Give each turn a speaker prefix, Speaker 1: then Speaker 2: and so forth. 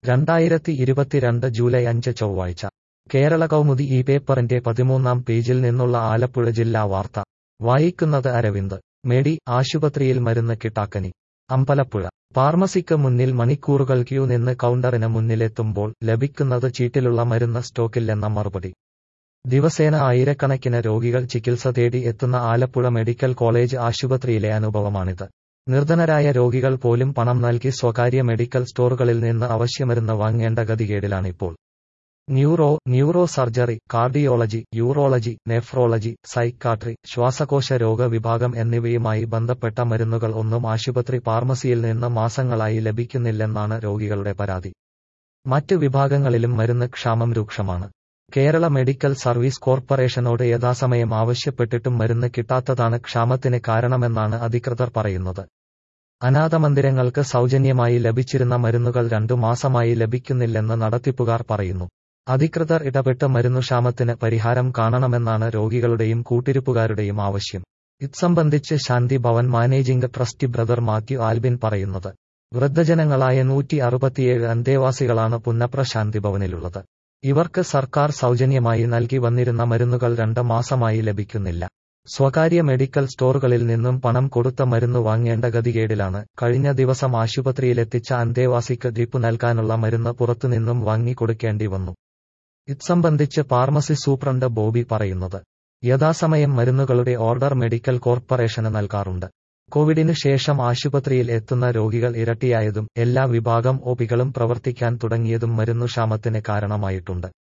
Speaker 1: രണ്ടായിരത്തി ഇരുപത്തിരണ്ട് ജൂലൈ അഞ്ച് ചൊവ്വാഴ്ച കേരള കൗമുദി ഈ പേപ്പറിന്റെ പതിമൂന്നാം പേജിൽ നിന്നുള്ള ആലപ്പുഴ ജില്ലാ വാർത്ത വായിക്കുന്നത് അരവിന്ദ് മേടി ആശുപത്രിയിൽ മരുന്ന് കിട്ടാക്കനി അമ്പലപ്പുഴ ഫാർമസിക്ക് മുന്നിൽ മണിക്കൂറുകൾ ക്യൂ നിന്ന് കൗണ്ടറിന് മുന്നിലെത്തുമ്പോൾ ലഭിക്കുന്നത് ചീട്ടിലുള്ള മരുന്ന് സ്റ്റോക്കില്ലെന്ന മറുപടി ദിവസേന ആയിരക്കണക്കിന് രോഗികൾ ചികിത്സ തേടി എത്തുന്ന ആലപ്പുഴ മെഡിക്കൽ കോളേജ് ആശുപത്രിയിലെ അനുഭവമാണിത് നിർധനരായ രോഗികൾ പോലും പണം നൽകി സ്വകാര്യ മെഡിക്കൽ സ്റ്റോറുകളിൽ നിന്ന് അവശ്യമരുന്ന് വാങ്ങേണ്ട ഗതികേടിലാണിപ്പോൾ neuro neurosurgery cardiology urology nephrology psychiatry ശ്വാസകോശ രോഗ വിഭാഗം എന്നിവയുമായി ബന്ധപ്പെട്ട മരുന്നുകൾ ഒന്നും ആശുപത്രി ഫാർമസിയിൽ നിന്ന് മാസങ്ങളായി ലഭിക്കുന്നില്ലെന്നാണ് രോഗികളുടെ പരാതി മറ്റ് വിഭാഗങ്ങളിലും മരുന്ന് ക്ഷാമം രൂക്ഷമാണ് കേരള മെഡിക്കൽ സർവീസ് കോർപ്പറേഷനോട് യഥാസമയം ആവശ്യപ്പെട്ടിട്ടും മരുന്ന് കിട്ടാത്തതാണ് ക്ഷാമത്തിന് കാരണമെന്നാണ് അധികൃതർ പറയുന്നത് അനാഥമന്ദിരങ്ങൾക്ക് സൗജന്യമായി ലഭിച്ചിരുന്ന മരുന്നുകൾ രണ്ടു മാസമായി ലഭിക്കുന്നില്ലെന്ന് നടത്തിപ്പുകാർ പറയുന്നു അധികൃതർ ഇടപെട്ട് മരുന്നുക്ഷാമത്തിന് പരിഹാരം കാണണമെന്നാണ് രോഗികളുടെയും കൂട്ടിരിപ്പുകാരുടെയും ആവശ്യം ഇത്സംബന്ധിച്ച് Shanti Bhavan managing trustee brother Mathew Albin പറയുന്നത് വൃദ്ധജനങ്ങളായ നൂറ്റി അറുപത്തിയേഴ് അന്തേവാസികളാണ് പുന്നപ്ര ശാന്തി ഭവനിലുള്ളത് ഇവർക്ക് സർക്കാർ സൗജന്യമായി നൽകി വന്നിരുന്ന മരുന്നുകൾ രണ്ട് മാസമായി ലഭിക്കുന്നില്ല സ്വകാര്യ മെഡിക്കൽ സ്റ്റോറുകളിൽ നിന്നും പണം കൊടുത്ത മരുന്ന് വാങ്ങേണ്ട ഗതികേടിലാണ് കഴിഞ്ഞ ദിവസം ആശുപത്രിയിലെത്തിച്ച അന്തേവാസിക്ക് ഡ്രിപ്പ് നൽകാനുള്ള മരുന്ന് പുറത്തുനിന്നും വാങ്ങി കൊടുക്കേണ്ടി വന്നു ഇത്സംബന്ധിച്ച് ഫാർമസി സൂപ്രണ്ട് ബോബി പറയുന്നത് യഥാസമയം മരുന്നുകളുടെ ഓർഡർ മെഡിക്കൽ കോർപ്പറേഷന് നൽകാറുണ്ട് കോവിഡിന് ശേഷം ആശുപത്രിയിൽ എത്തുന്ന രോഗികൾ ഇരട്ടിയായതും എല്ലാ വിഭാഗം ഒപികളും പ്രവർത്തിക്കാൻ തുടങ്ങിയതും മരുന്നുക്ഷാമത്തിന് കാരണമായിട്ടുണ്ട്